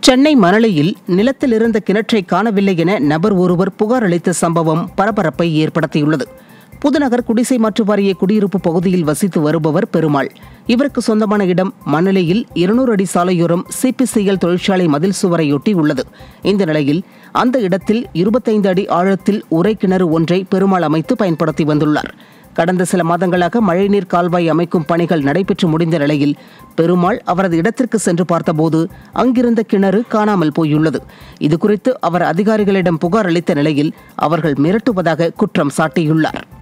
சென்னை மணலியில் நிலத்தில் இருந்த கிணற்றை காணவில்லை என நபர் ஒருவர் புகார் அளித்த சம்பவம் பரபரப்பை ஏற்படுத்தியுள்ளது புதுநகர் குடிசை மாற்று வாரிய குடியிருப்பு பகுதியில் வசித்து வருபவர் பெருமாள் இவருக்கு சொந்தமான இடம் மணலியில் இருநூறு அடி சாலையோரம் சிபிசிஎல் தொழிற்சாலை மதில் சுவரையொட்டி உள்ளது இந்த நிலையில் அந்த இடத்தில் இருபத்தைந்து அடி ஆழத்தில் உரை கிணறு ஒன்றை பெருமாள் அமைத்து பயன்படுத்தி வந்துள்ளார் கடந்த சில மாதங்களாக மழைநீர் கால்வாய் அமைக்கும் பணிகள் நடைபெற்று முடிந்த நிலையில் பெருமாள் அவரது இடத்திற்கு சென்று பார்த்தபோது அங்கிருந்த கிணறு காணாமல் போயுள்ளது இதுகுறித்து அவர் அதிகாரிகளிடம் புகார் அளித்த நிலையில் அவர்கள் மிரட்டுவதாக குற்றம் சாட்டியுள்ளார்